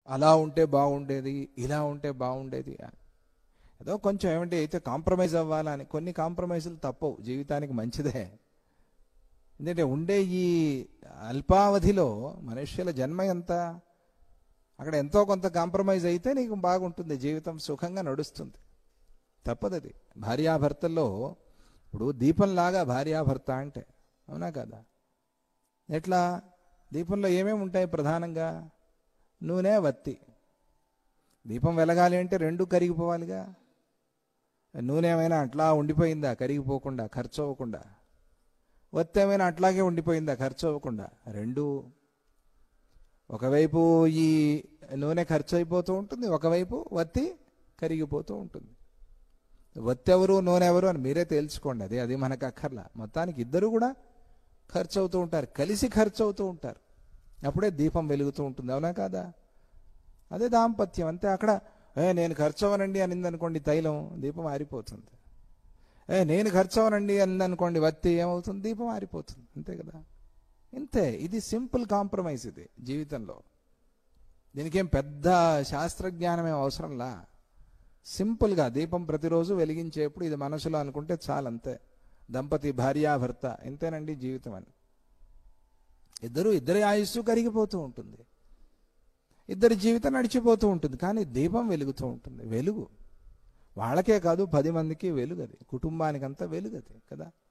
అలా ఉంటే బాగుండేది ఇలా ఉంటే బాగుండేది అని ఏదో కొంచెం ఏమంటే అయితే కాంప్రమైజ్ అవ్వాలని కొన్ని కాంప్రమైజులు తప్పవు జీవితానికి మంచిదే ఎందుకంటే ఉండే ఈ అల్పావధిలో మనుష్యుల జన్మ ఎంత అక్కడ ఎంతో కొంత కాంప్రమైజ్ అయితే నీకు బాగుంటుంది జీవితం సుఖంగా నడుస్తుంది తప్పదది భార్యాభర్తల్లో ఇప్పుడు దీపంలాగా భార్యాభర్త అంటే అవునా కదా ఎట్లా దీపంలో ఏమేమి ఉంటాయి ప్రధానంగా నూనె వత్తి దీపం వెలగాలి అంటే రెండు కరిగిపోవాలిగా నూనె ఏమైనా అట్లా ఉండిపోయిందా కరిగిపోకుండా ఖర్చు అవ్వకుండా వత్తి ఏమైనా అట్లాగే ఉండిపోయిందా ఖర్చు అవ్వకుండా రెండు ఒకవైపు ఈ నూనె ఖర్చు అయిపోతూ ఉంటుంది ఒకవైపు వత్తి కరిగిపోతూ ఉంటుంది వత్తి ఎవరు నూనె ఎవరు అని మీరే తేల్చుకోండి అది అది మనకు అక్కర్లా మొత్తానికి ఇద్దరు కూడా ఖర్చు అవుతూ ఉంటారు కలిసి ఖర్చు అవుతూ ఉంటారు అప్పుడే దీపం వెలుగుతూ ఉంటుంది అవునా కాదా అదే దాంపత్యం అంతే అక్కడ ఏ నేను ఖర్చు అవ్వనండి అనిందనుకోండి తైలం దీపం ఆరిపోతుంది ఏ నేను ఖర్చు అవ్వనండి అనిందనుకోండి వత్తి ఏమవుతుంది దీపం ఆరిపోతుంది అంతే కదా ఇంతే ఇది సింపుల్ కాంప్రమైజ్ ఇది జీవితంలో దీనికేం పెద్ద శాస్త్రజ్ఞానం ఏం అవసరంలా సింపుల్గా దీపం ప్రతిరోజు వెలిగించేప్పుడు ఇది మనసులో అనుకుంటే చాలంతే దంపతి భార్యాభర్త ఇంతేనండి జీవితం అని ఇద్దరు ఇద్దరి ఆయుస్సు కరిగిపోతూ ఉంటుంది ఇద్దరి జీవితం నడిచిపోతూ ఉంటుంది కానీ దీపం వెలుగుతూ ఉంటుంది వెలుగు వాళ్ళకే కాదు పది మందికి వెలుగు అది కుటుంబానికంతా వెలుగు అది కదా